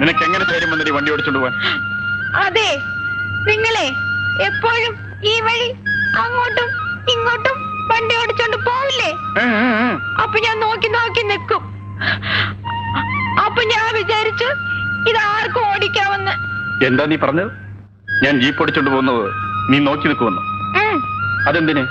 നിനക്ക് എങ്ങനെ ധൈര്യം വന്നിട്ട് വണ്ടി ഓടിച്ചോണ്ട് പോവാൻ അതെ നിങ്ങളെ എപ്പോഴും ഈ വഴി അങ്ങോട്ടും ഇങ്ങോട്ടും വണ്ടി ഓടിച്ചോണ്ട് പോവില്ലേ ഏ, ഏ, ഏ. അപ്പൊ ഞാൻ നോക്കി നോക്കി നിൽക്കും അപ്പൊ ഞാൻ വിചാരിച്ചു ഇത് ആർക്കും ഓടിക്കാമെന്ന് എന്താ നീ പറഞ്ഞത് ഞാൻ ജീപ്പ് ഓടിച്ചോണ്ട് പോകുന്നത് നീ നോക്കി നിൽക്കുമെന്ന് ഉം. അതെന്തിന്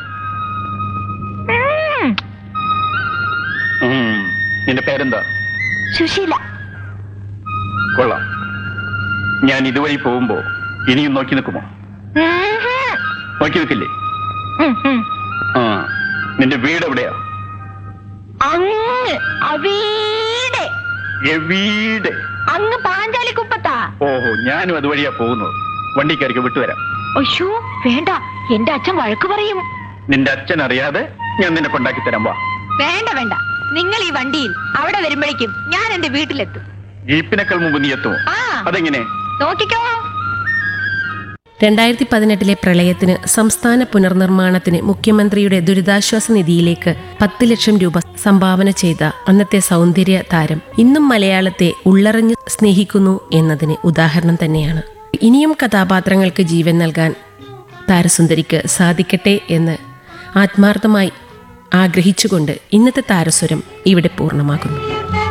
ഉം. ഉം. നിന്റെ പേരെന്താ സുശീല കൊള്ളാം ഞാൻ ഇതുവഴി പോകുമ്പോ ഇനിയും നോക്കി നിൽക്കുമോ ഉം. നോക്കി നിൽക്കില്ലേ ഉം, ഉം. ആ നിന്റെ വീട് എവിടെയാ അങ്ങ് അവീടെ എവീടെ അങ്ങ് പാഞ്ചാലിക്കുപ്പത്താ ഓഹോ ഞാനും അതുവഴിയാ പോകുന്നത് വണ്ടിക്കാർക്ക് വിട്ടുവരാം അയ്യോ വേണ്ട എന്റെ അച്ഛൻ വഴക്ക് പറയും നിന്റെ അച്ഛൻ അറിയാതെ ഞാൻ നിന്നെ കൊണ്ടാക്കി തരാം വാ വേണ്ട വേണ്ട നിങ്ങൾ ഈ വണ്ടിയിൽ അവിടെ വരുമ്പോഴേക്കും ഞാൻ എന്റെ വീട്ടിലെത്തും ജീപ്പിനേക്കാൾ മുമ്പ് നീ എത്തുമോ ആ അതെങ്ങനെ നോക്കിക്കോ രണ്ടായിരത്തി പതിനെട്ടിലെ പ്രളയത്തിന് സംസ്ഥാന പുനർനിർമ്മാണത്തിന് മുഖ്യമന്ത്രിയുടെ ദുരിതാശ്വാസ നിധിയിലേക്ക് പത്ത് ലക്ഷം രൂപ സംഭാവന ചെയ്ത അന്നത്തെ സൗന്ദര്യ താരം ഇന്നും മലയാളത്തെ ഉള്ളറിഞ്ഞ് സ്നേഹിക്കുന്നു എന്നതിന് ഉദാഹരണം തന്നെയാണ് ഇനിയും കഥാപാത്രങ്ങൾക്ക് ജീവൻ നൽകാൻ താരസുന്ദരിക്ക് സാധിക്കട്ടെ എന്ന് ആത്മാർത്ഥമായി ആഗ്രഹിച്ചുകൊണ്ട് ഇന്നത്തെ താരസ്വരം ഇവിടെ പൂർണ്ണമാകുന്നു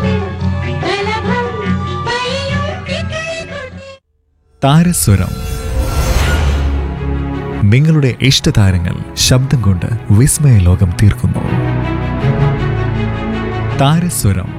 താരസ്വരം നിങ്ങളുടെ ഇഷ്ടതാരങ്ങൾ ശബ്ദം കൊണ്ട് വിസ്മയ ലോകം തീർക്കുന്നു താരസ്വരം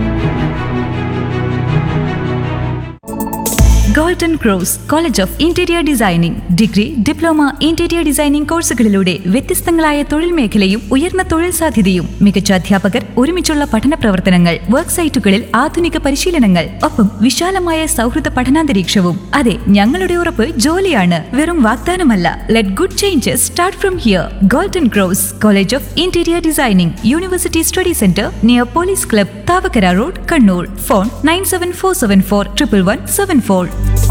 golden cross college of interior designing degree diploma interior designing കോഴ്സുകളിലൂടെ വ്യത്യസ്തങ്ങളായ തൊഴിൽ മേഖലയും ഉയർന്ന തൊഴിൽ സാധ്യതയും മികച്ച അധ്യാപകർ ഒരുമിച്ചുള്ള പഠന പ്രവർത്തനങ്ങൾ വർക്ക് സൈറ്റുകളിൽ ആധുനിക പരിശീലനങ്ങൾ ഒപ്പം വിശാലമായ സൗഹൃദ പഠനാന്തരീക്ഷവും അതെ ഞങ്ങളുടെ ഉറപ്പ് ജോലിയാണ് വെറും വാഗ്ദാനമല്ല let good changes start from here golden cross college of interior designing university study centre near police club Thavakkara road Kannur phone nine seven four seven four triple one seven four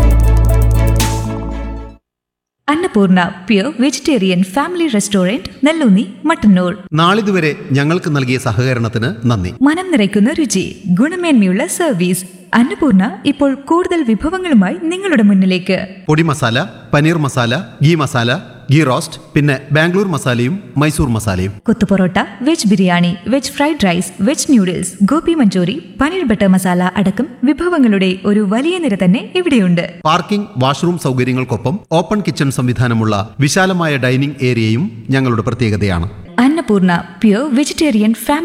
Annapoorna pure vegetarian family restaurant Nelloonni Mattannur നാളിതുവരെ ഞങ്ങൾക്ക് നൽകിയ സഹകരണത്തിന് നന്ദി മനം നിറയ്ക്കുന്ന രുചി ഗുണമേന്മയുള്ള service Annapurna ഇപ്പോൾ കൂടുതൽ വിഭവങ്ങളുമായി നിങ്ങളുടെ മുന്നിലേക്ക് podi masala paneer masala ghee masala ghee roast പിന്നെ ബാംഗ്ലൂർ മസാലയും മൈസൂർ മസാലയും kothu parotta veg biryani veg fried rice veg noodles gobi manchurian paneer butter masala അടക്കം വിഭവങ്ങളുടെ ഒരു വലിയ നിര തന്നെ ഇവിടെയുണ്ട് പാർക്കിംഗ് വാഷ്റൂം സൗകര്യങ്ങൾക്കൊപ്പം ഓപ്പൺ കിച്ചൺ സംവിധാനമുള്ള വിശാലമായ ഡൈനിംഗ് ഏരിയയും ഞങ്ങളുടെ പ്രത്യേകതയാണ് അന്നപൂർണ പ്യൂർ വെജിറ്റേറിയൻ ഫാമിലി